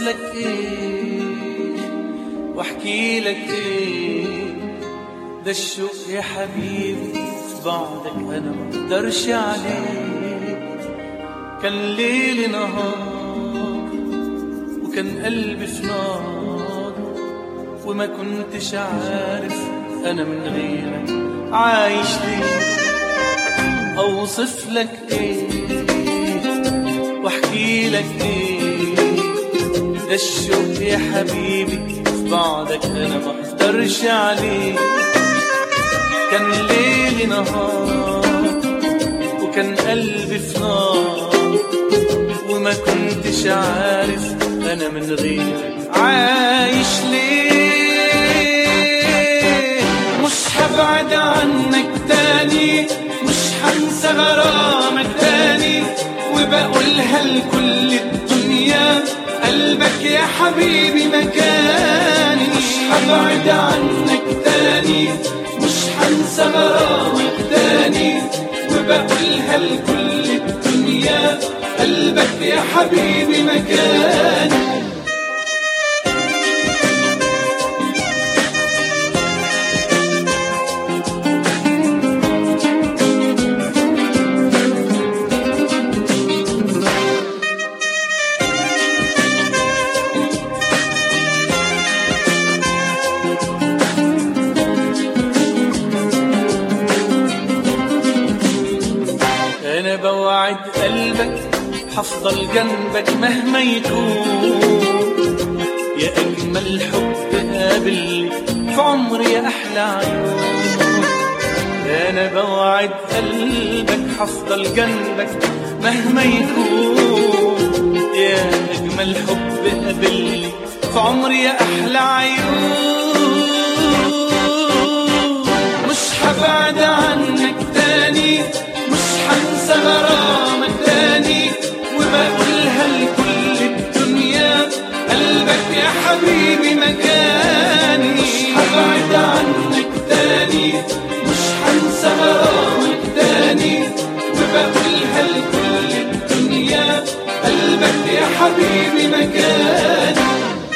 لك ايه واحكي لك ايه ده الشوق يا حبيبي في بعدك انا ما اقدرش عليه كان ليل نهار وكان قلبي في نار وما كنتش عارف انا من غيرك عايش ليه اوصف لك ايه واحكي لك ايه ده الشوق يا حبيبي في بعدك انا ما اقدرش عليه كان ليلي نهار وكان قلبي في نار وما كنتش عارف انا من غيرك عايش ليه مش هبعد عنك تاني مش هنسى غرامك تاني وبقولها لكل الدنيا قلبك يا حبيبي مكاني مش هبعد عنك تاني مش هنسى غرامك تاني وبقولها لكل الدنيا قلبك يا حبيبي مكاني انا بوعد قلبك حفضل جنبك مهما يكون يا اجمل حب قابلني في عمري يا احلى عيون انا بوعد قلبك حفضل جنبك مهما يكون يا اجمل حب قابلني في عمري يا احلى عيون مش هبعد عنك تاني مش هنسى غرامك تاني وبقولها لكل الدنيا قلبك يا حبيبي مكاني مش هبعد عنك تاني مش هنسى غرامك تاني وبقولها لكل الدنيا قلبك يا حبيبي مكاني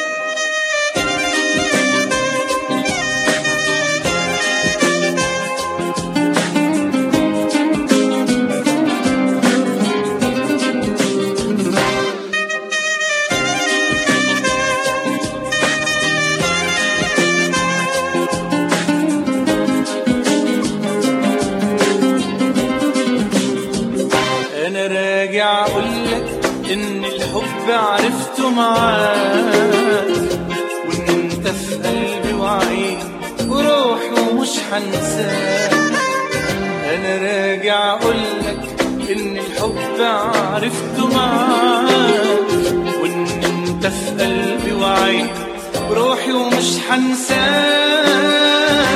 انا راجع اقولك ان الحب عرفته معاك وان انت في قلبي وعيني وروحي ومش هنساك انا راجع اقولك ان الحب عرفته معاك وان انت في قلبي وعيني وروحي ومش هنساك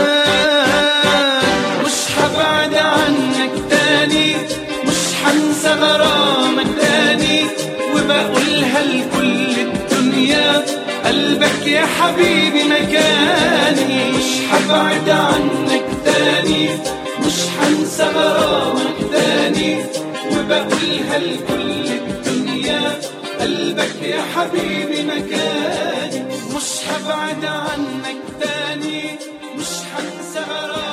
مش هبعد عنك تاني مش هنسى غرامك تاني وبقولها لكل الدنيا قلبك يا حبيبي مكاني مش هبعد عنك تاني مش هنسى غرامك تاني وبقولها لكل الدنيا قلبك يا حبيبي مكاني مش هبعد عنك تاني مش هنسى غرامك